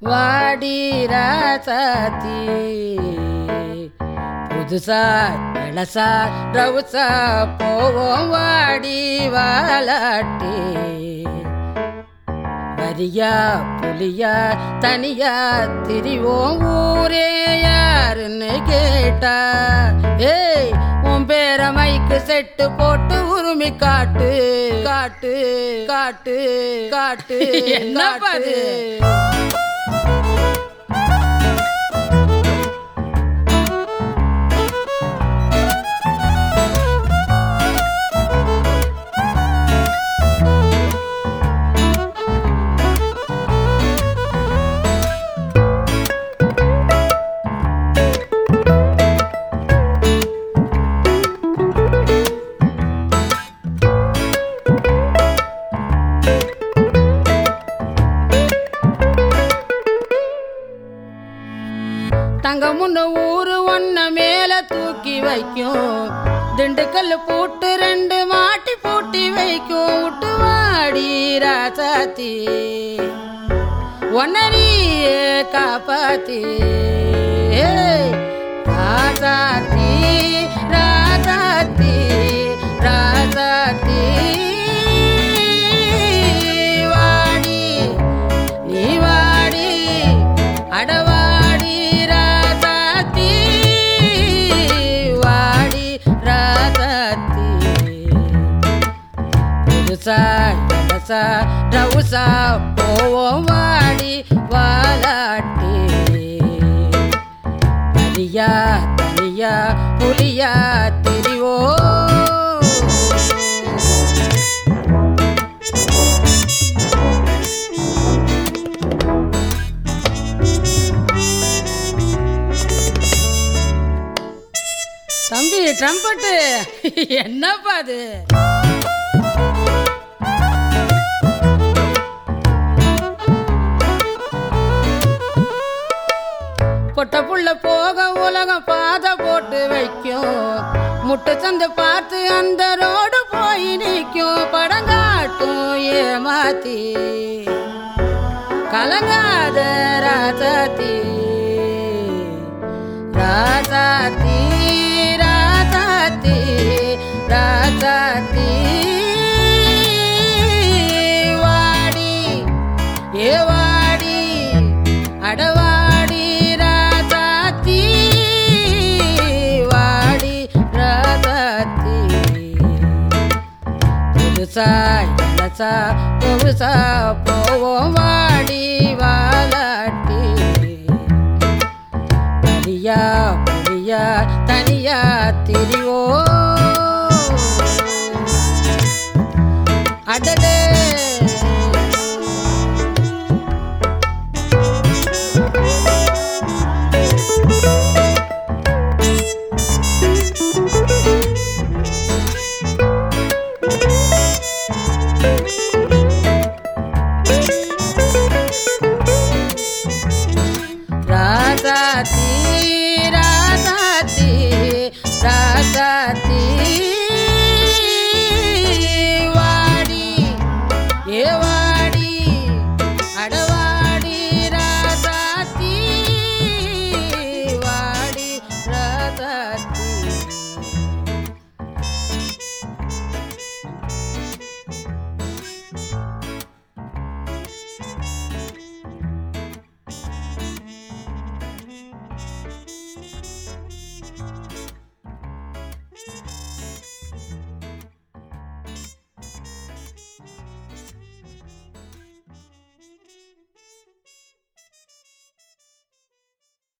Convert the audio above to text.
வாடி ராசாத்தி புதுசா இளசா ரவுசா போவோம் வாடி வாலாட்டி வரியா புலியா தனியா திரிவோம் ஊரே யாருன்னு கேட்டா ஏய் உன் பேர மைக்கு செட்டு போட்டு உருமி காட்டு காட்டு காட்டு காட்டு என்னப்பா அது தங்க முன்ன ஊரு ஒன்ன மேல தூக்கி வைக்கும் திண்டுக்கல் பூட்டு ரெண்டு மாட்டி பூட்டி வைக்கும் விட்டு வாடி ராசாத்தி ஒன்னரியே காப்பாத்தி ஏய், ராசாத்தி ராசாத்தி ராசாத்தி வாடி நீ வாடி அடவாடி ராசாத்தி வாடி ராசாத்தி புதுசா இளசா ரவுசா போவோம் வாடி வாலாட்டி தனியா தனியா புலியா திரிவோம் தம்பி ட்ரம்பட்டு என்னப்பா அது பொட்ட புள்ள போக உலகம் பாதை போட்டு வைக்கும் முட்டை சந்து பார்த்து அந்த ரோடு போய் நிற்கும் படங்காட்டும் ஏமாத்தி கலங்காத ராசாத்தி ராசாத்தி ராசாத்தி ராசாத்தி வாடி ஏ வாடி அடவாடி ராசாத்தி வாடி ராசாத்தி புதுசா இளசா புதுசா போவோம் வாடி வாலாட்டி வரியா புரியா தனியா திரிவோம்